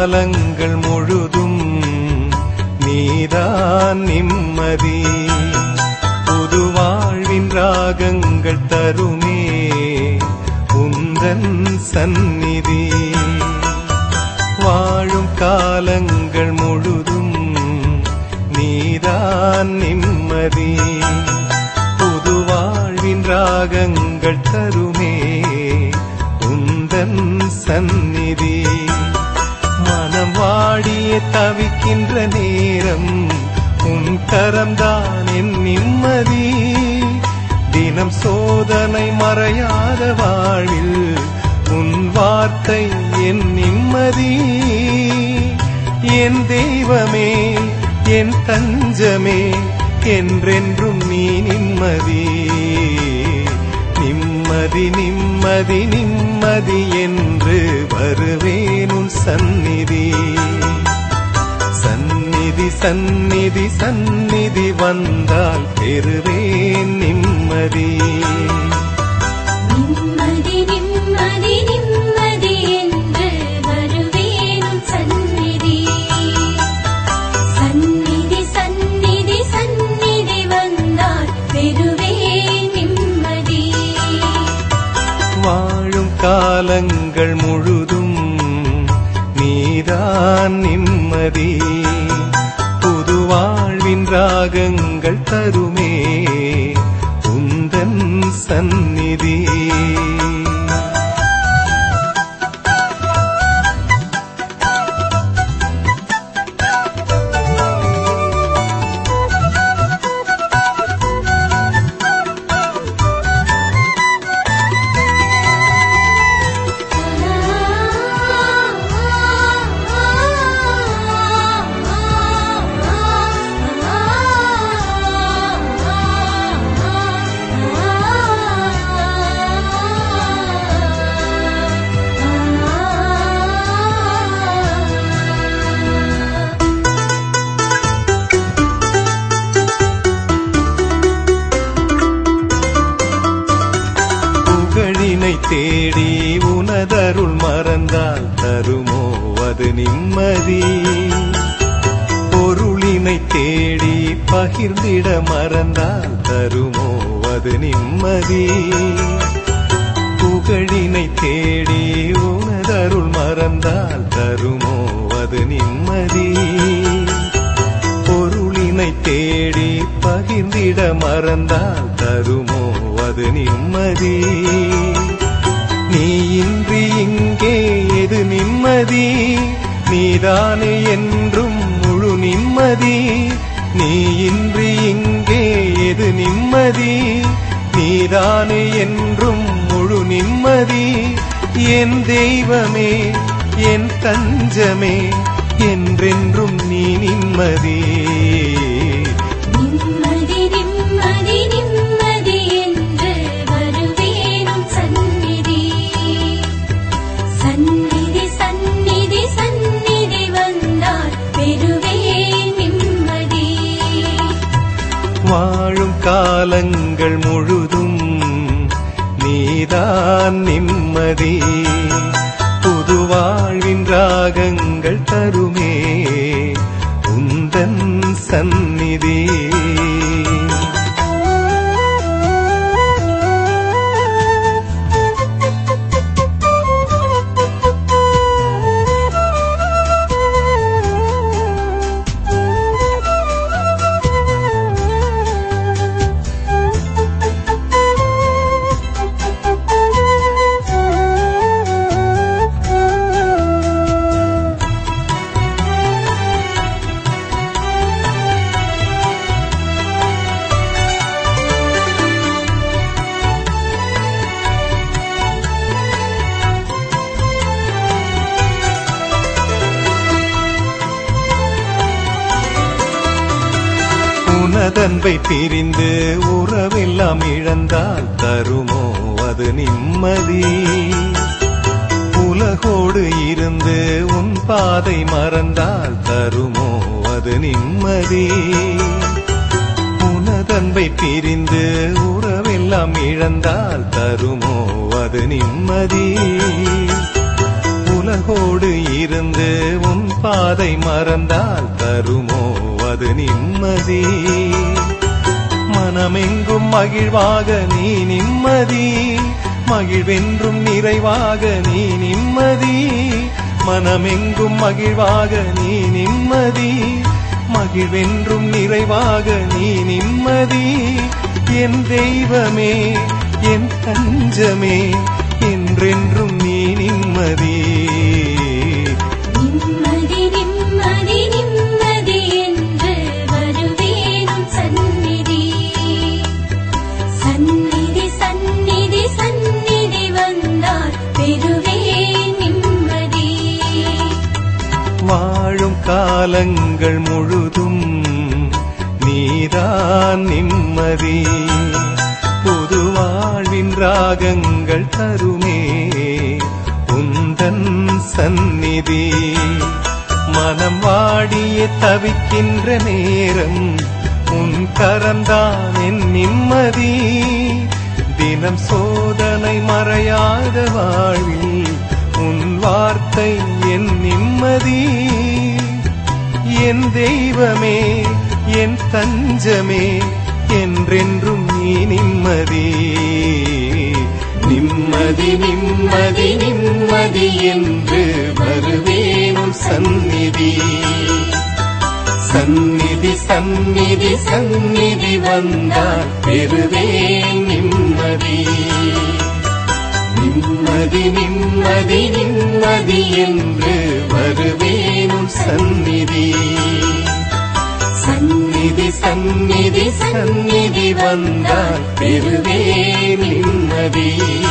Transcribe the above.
காலங்கள் முழுதும் நீதான் நிம்மதி புது வாழ்வின் ராகங்கள் தருமே உந்தன் சந்நிதி வாழும் காலங்கள் முழுதும் நீதான் நிம்மதி புது வாழ்வின் ராகங்கள் தருமே உந்தன் சந்நிதி மனம் வாடிய தவிக்கின்ற நேரம் உன் கரம்தான் என் நிம்மதி தினம் சோதனை மறையாத வாழ்வில் உன் வார்த்தை என் நிம்மதி என் தெய்வமே என் தஞ்சமே என்றென்றும் நீ நிம்மதி நிம்மதி நிம்மதி நிம்மதி என்று வருவேன் உன் சந்நிதி சந்நிதி சந்நிதி சந்நிதி வந்தால் பெறுவேன் நிம்மதி நிம்மதி நிம்மதி நிம்மதி என்று வருவேனும் சந்நிதி சந்நிதி சந்நிதி சந்நிதி வந்தால் பெறுவேன் நிம்மதி வாழும் காலங்கள் முழுதும் நீதான் நிம்மதி புது வாழ்வின் ராகங்கள் தருமே உந்தன் சந்நிதி புகழினை தேடி உனதருள் மறந்தால் தருமோ அது நிம்மதி பொருளினை தேடி பகிர்ந்திட மறந்தால் தருமோ அது நிம்மதி புகழினை தேடி உனதருள் மறந்தால் தருமோ அது நிம்மதி பொருளினை தேடி பகிர்ந்திட மறந்தால் தருமோ அது நிம்மதி நீ இன்றி இங்கே எது நிம்மதி நீதானே என்றும் முழு நிம்மதி நீ இன்றி இங்கே எது நிம்மதி நீதானே என்றும் முழு நிம்மதி என் தெய்வமே என் தஞ்சமே என்றென்றும் நீ நிம்மதி நிம்மதி நிம்மதி நிம்மதி என்று வருவேனும் சந்நிதி சந்நிதி சந்நிதி சந்நிதி வந்தால் பெறுவேன் நிம்மதி வாழும் காலங்கள் முழுதும் நீதான் நிம்மதி புது வாழ்வின் ராகங்கள் தருமே உந்தன் சந்நிதி உனதன்பை பிரிந்து உறவெல்லாம் இழந்தால் தருமோ அது நிம்மதி உலகோடு இருந்து உன் பாதை மறந்தால் தருமோ அது நிம்மதி உனதன்பை பிரிந்து உறவெல்லாம் இழந்தால் தருமோ அது நிம்மதி உலகோடு இருந்து உன் பாதை மறந்தால் தருமோ அது நிம்மதி மனமெங்கும் மகிழ்வாக நீ நிம்மதி மகிழ்வென்றும் நிறைவாக நீ நிம்மதி மனமெங்கும் மகிழ்வாக நீ நிம்மதி மகிழ்வென்றும் நிறைவாக நீ நிம்மதி என் தெய்வமே என் தஞ்சமே என்றென்றும் நீ நிம்மதி நிம்மதி நிம்மதி நிம்மதி என்று வருவேனும் சந்நிதி சந்நிதி சந்நிதி சந்நிதி வந்தால் பெறுவேன் நிம்மதி வாழும் காலங்கள் முழுதும் நீதான் நிம்மதி புது வாழ்வின் ராகங்கள் தருமே உந்தன் சந்நிதி மனம் வாடிய தவிக்கின்ற நேரம் உன் கரந்தான் என் நிம்மதி தினம் சோதனை மறையாத வாழ்வில் உன் வார்த்தை என் நிம்மதி என் தெய்வமே என் தஞ்சமே என்றென்றும் நீ நிம்மதி நிம்மதி நிம்மதி நிம்மதி என்று வருவேனும் சந்நிதி சந்நிதி சந்நிதி சந்நிதி வந்தால் பெறுவேன் நிம்மதி நிம்மதி நிம்மதி நிம்மதி என்று வருவேனும் சந்நிதி சந்நிதி சந்நிதி சந்நிதி வந்தால் பெறுவேன் நிம்மதி